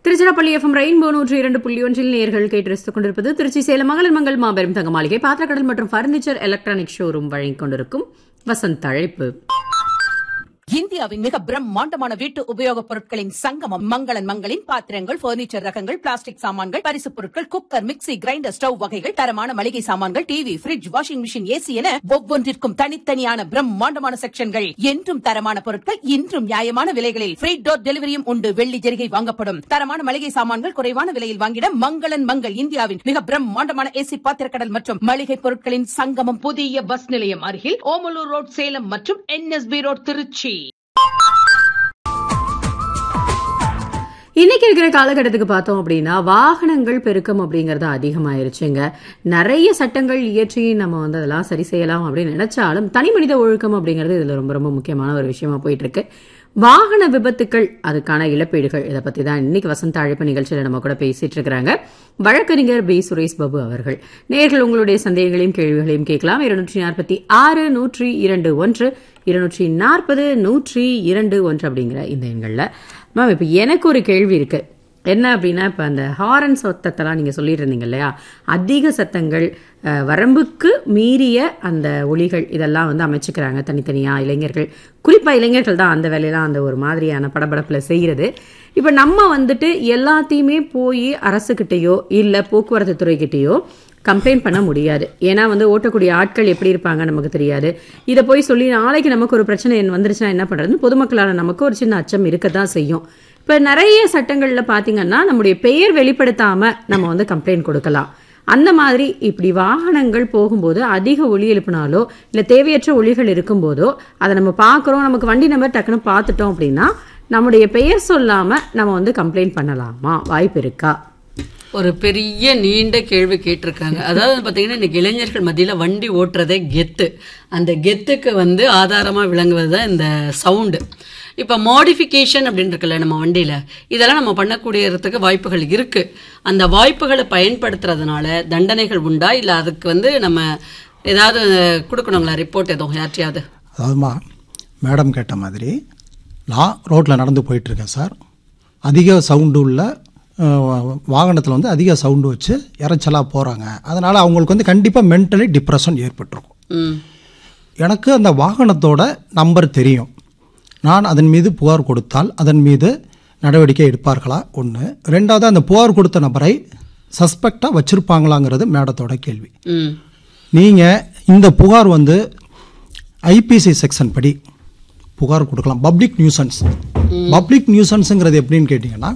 Tiruchirappalli FM rainbow நூற்றி இரண்டு புள்ளி ஒன்றில் நேர்கள் கேட்டு ரசித்துக் கொண்டிருப்பது திருச்சி சேலம் மகளிர் மங்கள் மாபெரும் தங்க மாளிகை பாத்திரக்கடல் மற்றும் பர்னிச்சர் எலக்ட்ரானிக் ஷோரூம் வழங்கிக் கொண்டிருக்கும் வசந்த் அழைப்பு இந்தியாவின் மிக பிரம்மாண்டமான வீட்டு உபயோகப் பொருட்களின் சங்கமம் மங்களன் மங்களின் பாத்திரங்கள் பர்னிச்சர் ரகங்கள் பிளாஸ்டிக் சாமான்கள் பரிசுப் பொருட்கள் குக்கர் மிக்ஸி கிரைண்டர் ஸ்டவ் வகைகள் தரமான மளிகை சாமான்கள் TV fridge washing machine AC என ஒவ்வொன்றிற்கும் தனித்தனியான பிரம்மாண்டமான செக்ஷன்கள் என்றும் தரமான பொருட்கள் இன்றும் நியாயமான விலைகளில் ஃப்ரீ டோர் டெலிவரியும் உண்டு வெள்ளி ஜெரிகை வாங்கப்படும் தரமான மளிகை சாமான்கள் குறைவான விலையில் வாங்கிட மங்களன் மங்கள் இந்தியாவின் மிக பிரம்மாண்டமான ஏசி பாத்திரக்கடல் மற்றும் மளிகை பொருட்களின் சங்கமம் புதிய பஸ் நிலையம் அருகில் ஓமலூர் ரோட் சேலம் மற்றும் என்எஸ்பி ரோட் திருச்சி இன்னைக்கு இருக்கிற காலகட்டத்துக்கு பார்த்தோம் அப்படின்னா வாகனங்கள் பெருக்கம் அப்படிங்கறது அதிகமாயிருச்சுங்க நிறைய சட்டங்கள் இயற்றி நம்ம வந்து அதெல்லாம் சரி செய்யலாம் அப்படின்னு நினைச்சாலும் தனி மனித ஒழுக்கம் அப்படிங்கிறது இதுல ரொம்ப ரொம்ப முக்கியமான ஒரு விஷயமா போயிட்டு இருக்கு வாகன விபத்துக்கள் அதுக்கான இழப்பீடுகள் இதை பத்தி தான் இன்னைக்கு வசந்த அழைப்பு நிகழ்ச்சியில நம்ம கூட பேசிட்டு இருக்கிறாங்க வழக்கறிஞர் பி சுரேஷ் பாபு அவர்கள் நேர்கள் உங்களுடைய சந்தேகங்களையும் கேள்விகளையும் கேட்கலாம் இருநூற்றி நாற்பத்தி ஆறு நூற்றி இரண்டு ஒன்று இருநூற்றி நாற்பது நூற்றி இரண்டு ஒன்று அப்படிங்கிற இந்த எண்கள்ல மேம் இப்போ எனக்கு ஒரு கேள்வி இருக்கு என்ன அப்படின்னா இப்போ அந்த ஹாரன் சத்தத்தெல்லாம் நீங்கள் சொல்லிட்டு இருந்தீங்க இல்லையா அதிக சத்தங்கள் அஹ், வரம்புக்கு மீறிய அந்த ஒலிகள் இதெல்லாம் வந்து அமைச்சுக்கிறாங்க தனித்தனியாக இளைஞர்கள் குறிப்பாக இளைஞர்கள் தான் அந்த வேலையெல்லாம் அந்த ஒரு மாதிரியான படபடப்பில் செய்கிறது இப்போ நம்ம வந்துட்டு எல்லாத்தையுமே போய் அரசுக்கிட்டேயோ இல்லை போக்குவரத்து துறைக்கிட்டேயோ கம்ப்ளைண்ட் பண்ண முடியாது ஏன்னா வந்து ஓட்டக்கூடிய ஆட்கள் எப்படி இருப்பாங்க நமக்கு தெரியாது இதை போய் சொல்லி நாளைக்கு நமக்கு ஒரு பிரச்சனை வந்துருச்சுன்னா என்ன பண்ணுறதுன்னு பொதுமக்களான நமக்கு ஒரு சின்ன அச்சம் இருக்க தான் செய்யும் இப்போ நிறைய சட்டங்களில் பார்த்தீங்கன்னா நம்முடைய பெயர் வெளிப்படுத்தாம நம்ம வந்து கம்ப்ளைண்ட் கொடுக்கலாம் அந்த மாதிரி இப்படி வாகனங்கள் போகும்போது அதிக ஒலி எழுப்பினாலோ இல்லை தேவையற்ற ஒலிகள் இருக்கும்போதோ அதை நம்ம பார்க்குறோம் நமக்கு வண்டி நம்பர் டக்குன்னு பார்த்துட்டோம் அப்படின்னா நம்முடைய பெயர் சொல்லாம நம்ம வந்து கம்ப்ளைண்ட் பண்ணலாமா வாய்ப்பு இருக்கா ஒரு பெரிய நீண்ட கேள்வி கேட்டிருக்காங்க அதாவது பாத்தீங்கன்னா இன்னைக்கு இளைஞர்கள் மத்தியில வண்டி ஓட்டுறதே கெத்து அந்த கெத்துக்கு வந்து ஆதாரமா விளங்குவது தான் இந்த சவுண்டு இப்ப மாடிஃபிகேஷன் அப்படின்னு இருக்குல்ல நம்ம வண்டியில இதெல்லாம் நம்ம பண்ணக்கூடியதுக்கு வாய்ப்புகள் இருக்கு அந்த வாய்ப்புகளை பயன்படுத்துறதுனால தண்டனைகள் உண்டா இல்ல அதுக்கு வந்து நம்ம ஏதாவது கொடுக்கணுங்களா ரிப்போர்ட் எதுவும் யார்ட்டையாவது அதாவதுமா மேடம் கேட்ட மாதிரி நான் ரோட்டில் நடந்து போயிட்டுருக்கேன் சார் அதிக சவுண்டு உள்ள வாகனத்தில் வந்து அதிக சவுண்டு வச்சு இறைச்சலாக போகிறாங்க அதனால் அவங்களுக்கு வந்து கண்டிப்பாக மென்டலி டிப்ரெஷன் ஏற்பட்டிருக்கும் ம் எனக்கு அந்த வாகனத்தோட நம்பர் தெரியும் நான் அதன் மீது புகார் கொடுத்தால் அதன் மீது நடவடிக்கை எடுப்பார்களா ஒன்று ரெண்டாவது அந்த புகார் கொடுத்த நபரை சஸ்பெக்டாக வச்சுருப்பாங்களாங்கிறது மேடத்தோட கேள்வி ம் நீங்கள் இந்த புகார் வந்து ஐபிசி செக்ஷன் படி புகார் கொடுக்கலாம் பப்ளிக் நியூசன்ஸ் பப்ளிக் நியூசன்ஸுங்கிறது எப்படின்னு கேட்டிங்கன்னா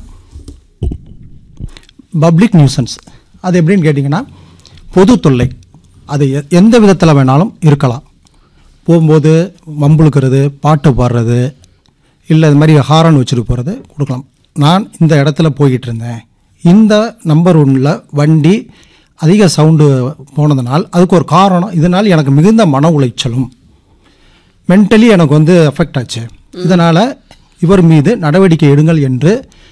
பப்ளிக் நியூசன்ஸ் அது எப்படின்னு கேட்டிங்கன்னா பொது தொல்லை அது எ- எந்த விதத்தில் வேணாலும் இருக்கலாம் போகும்போது வம்புழுக்கிறது பாட்டு பாடுறது இல்லை இது மாதிரி ஹாரன் வச்சுட்டு போகிறது கொடுக்கலாம் நான் இந்த இடத்துல போய்கிட்டு இருந்தேன் இந்த நம்பர் ஒன்றில் வண்டி அதிக சவுண்டு போனதுனால் அதுக்கு ஒரு காரணம் இதனால் எனக்கு மிகுந்த மன உளைச்சலும் மென்டலி எனக்கு வந்து அஃபெக்ட் ஆச்சு இதனால் இவர் மீது நடவடிக்கை எடுங்கள் என்று